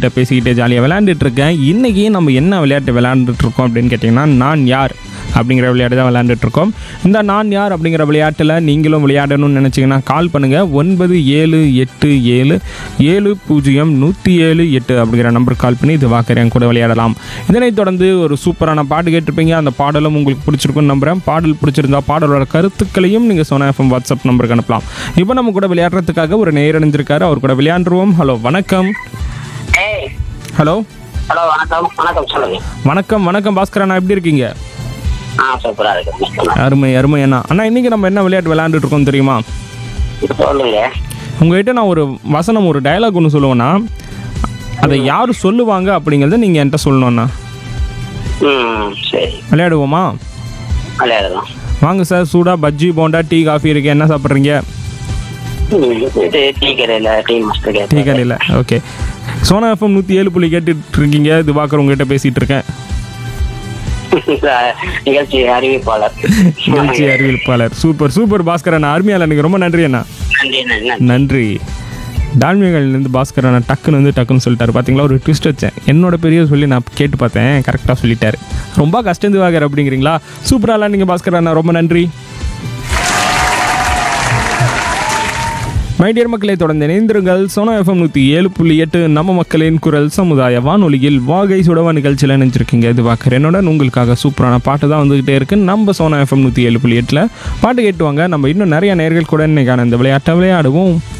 உங்ககிட்ட பேசிக்கிட்டே ஜாலியாக விளையாண்டுட்டு இருக்கேன் இன்றைக்கி நம்ம என்ன விளையாட்டு விளையாண்டுட்டு இருக்கோம் அப்படின்னு கேட்டிங்கன்னா நான் யார் அப்படிங்கிற விளையாட்டு தான் விளையாண்டுட்டு இருக்கோம் இந்த நான் யார் அப்படிங்கிற விளையாட்டில் நீங்களும் விளையாடணும்னு நினச்சிங்கன்னா கால் பண்ணுங்கள் ஒன்பது ஏழு எட்டு ஏழு ஏழு பூஜ்ஜியம் நூற்றி ஏழு எட்டு அப்படிங்கிற நம்பருக்கு கால் பண்ணி இது வாக்கறேன் கூட விளையாடலாம் இதனைத் தொடர்ந்து ஒரு சூப்பரான பாட்டு கேட்டிருப்பீங்க அந்த பாடலும் உங்களுக்கு பிடிச்சிருக்குன்னு நம்புகிறேன் பாடல் பிடிச்சிருந்தா பாடலோட கருத்துக்களையும் நீங்கள் சோனா எஃப்எம் வாட்ஸ்அப் நம்பருக்கு அனுப்பலாம் இப்போ நம்ம கூட விளையாடுறதுக்காக ஒரு நேரடைஞ்சிருக்காரு அவர் கூட விளையாண்டுருவோம் ஹலோ வணக்கம் ஏய் ஹலோ ஹலோ வணக்கம் வணக்கம் சொல்லுங்க வணக்கம் வணக்கம் பாஸ்கர் அண்ணா எப்படி இருக்கீங்க ஆ சூப்பரா இருக்கு அருமை அருமை அண்ணா அண்ணா இன்னைக்கு நம்ம என்ன விளையாட்டு விளையாண்டுட்டு இருக்கோம் தெரியுமா சொல்லுங்க உங்ககிட்ட நான் ஒரு வசனம் ஒரு டயலாக் ஒன்று சொல்லுவேன்னா அதை யார் சொல்லுவாங்க அப்படிங்கிறத நீங்கள் என்கிட்ட சொல்லணும்ண்ணா ம் சரி விளையாடுவோமா விளையாடலாம் வாங்க சார் சூடாக பஜ்ஜி போண்டா டீ காஃபி இருக்கு என்ன சாப்பிட்றீங்க ம், இது டீ கடையில் டீ மஸ்ட் டீ கேட்பேன் கடையில் ஓகே சோனா எஃப்எம் நூற்றி ஏழு புள்ளி கேட்டுட்டு இருக்கீங்க இது பார்க்குற உங்ககிட்ட பேசிகிட்டு இருக்கேன் நிகழ்ச்சி அறிவிப்பாளர் நிகழ்ச்சி அறிவிப்பாளர் சூப்பர் சூப்பர் பாஸ்கர் அண்ணா அருமையால் எனக்கு ரொம்ப நன்றி அண்ணா நன்றி நன்றி நன்றி டால்மியகள்லேருந்து பாஸ்கர் அண்ணா டக்குன்னு வந்து டக்குன்னு சொல்லிட்டாரு பார்த்தீங்களா ஒரு ட்விஸ்ட் வச்சேன் என்னோட பெரிய சொல்லி நான் கேட்டு பார்த்தேன் கரெக்டாக சொல்லிட்டாரு ரொம்ப கஷ்டம் வாகர் அப்படிங்கிறீங்களா சூப்பராக நீங்கள் பாஸ்கர் அண்ணா ரொம்ப நன்றி மைடியர் மக்களை தொடர்ந்து இணைந்திருங்கள் சோனா எஃப்எம் நூற்றி ஏழு புள்ளி எட்டு நம்ம மக்களின் குரல் சமுதாய வானொலியில் வாகை சுடவா நிகழ்ச்சியில் நினைச்சிருக்கீங்க இது பார்க்குற என்னுடன் உங்களுக்காக சூப்பரான பாட்டு தான் வந்துகிட்டே இருக்கு நம்ம சோனா எஃப்எம் நூற்றி ஏழு புள்ளி எட்டில் பாட்டு கேட்டுவாங்க நம்ம இன்னும் நிறைய நேர்கள் கூட இன்னைக்கான இந்த விளையாட்டை விளையாடுவோம்